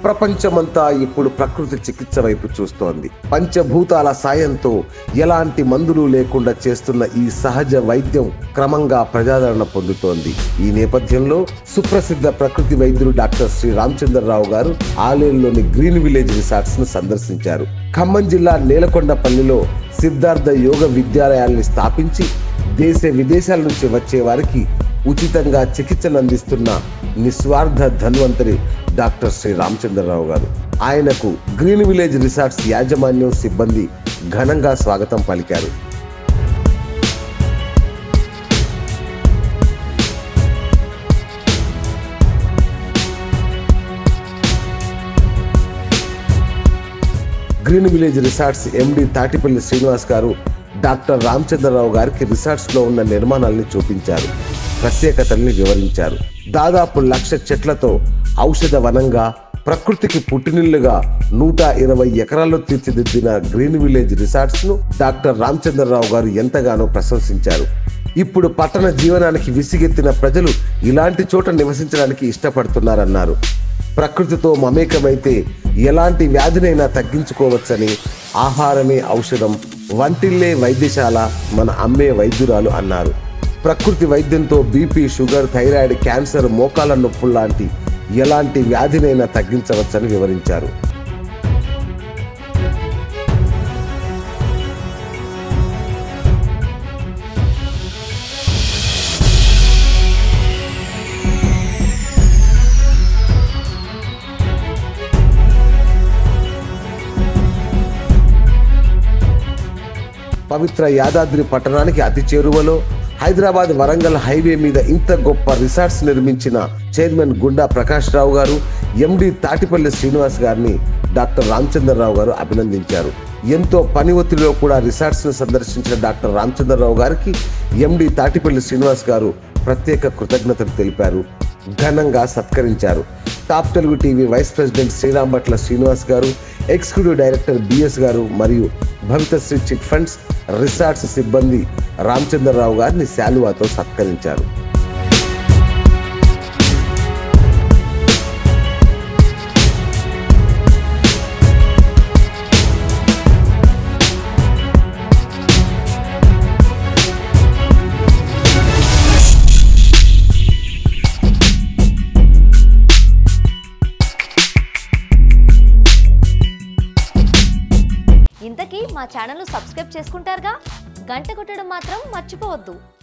ప్రపంచమంతా ఇప్పుడు ప్రకృతి చికిత్స వైపు చూస్తోంది పంచభూతాల సాయంతో ఎలాంటి మందులు లేకుండా చేస్తున్న ఈ సహజ వైద్యం క్రమంగా ప్రజాదరణ పొందుతోంది ఈ నేపథ్యంలో సుప్రసిద్ధ ప్రకృతి వైద్యులు డాక్టర్ శ్రీ రామచంద్రరావు గారు ఆలేరులోని గ్రీన్ విలేజ్ రిసార్ట్స్ ను సందర్శించారు ఖమ్మం జిల్లా నేలకొండపల్లిలో సిద్ధార్థ యోగ విద్యాలయాల్ని స్థాపించి దేశ విదేశాల నుంచి వచ్చే వారికి ఉచితంగా చికిత్సలు అందిస్తున్న నిస్వార్థ ధన్వంతరి డాక్టర్ శ్రీ రామచంద్రరావు గారు ఆయనకు గ్రీన్ విలేజ్ రిసార్ట్స్ యాజమాన్యం సిబ్బంది ఘనంగా స్వాగతం పలికారు green village resorts MD Tatipalli Srinivas garu doctor Ramachandra Rao గారికి రిసార్ట్స్ లో ఉన్న నిర్మాణాలను చూపించారు ప్రత్యేకతల్ని వివరించారు దాదాపు లక్ష చెట్లతో ఔషధ వనంగా ప్రకృతికి పుట్టినిల్లుగా నూట ఇరవై ఎకరాల్లో తీర్చిదిద్దిన గ్రీన్ విలేజ్ రిసార్ట్స్ ను డాక్టర్ రామచంద్రరావు గారు ఎంతగానో ప్రశంసించారు ఇప్పుడు పట్టణ జీవనానికి విసిగెత్తిన ప్రజలు ఇలాంటి చోట నివసించడానికి ఇష్టపడుతున్నారన్నారు ప్రకృతితో మమేకమైతే ఎలాంటి వ్యాధినైనా తగ్గించుకోవచ్చని ఆహారమే ఔషధం వంటిల్లే వైద్యశాల మన అమ్మే వైద్యురాలు అన్నారు ప్రకృతి వైద్యంతో బీపీ షుగర్ థైరాయిడ్ క్యాన్సర్ మోకాల నొప్పులు లాంటి ఎలాంటి వ్యాధినైనా తగ్గించవచ్చని వివరించారు పవిత్ర యాదాద్రి పట్టణానికి అతి చేరువలో హైదరాబాద్ వరంగల్ హైవే మీద ఇంత గొప్ప రిసార్ట్స్ నిర్మించిన చైర్మన్ గుండా ప్రకాష్ రావు గారు ఎండి తాటిపల్లి శ్రీనివాస్ గారిని డాక్టర్ రామచంద్రరావు గారు అభినందించారు ఎంతో పని ఒత్తిడిలో కూడా రిసార్ట్స్ ను సందర్శించిన డాక్టర్ రామచంద్రరావు గారికి ఎండి తాటిపల్లి శ్రీనివాస్ గారు ప్రత్యేక కృతజ్ఞతలు తెలిపారు ఘనంగా సత్కరించారు top Telugu TV vice president Sriram Bhatla Srinivas garu executive director BS గారు మరియు భవితశ్రీ చిట్ ఫండ్స్ రిసార్ట్స్ సిబ్బంది రామచంద్రరావు గారిని శాలువాతో సత్కరించారు ఇంతకీ మా ఛానల్ను సబ్స్క్రైబ్ చేసుకుంటారుగా గంట కొట్టడం మాత్రం మర్చిపోవద్దు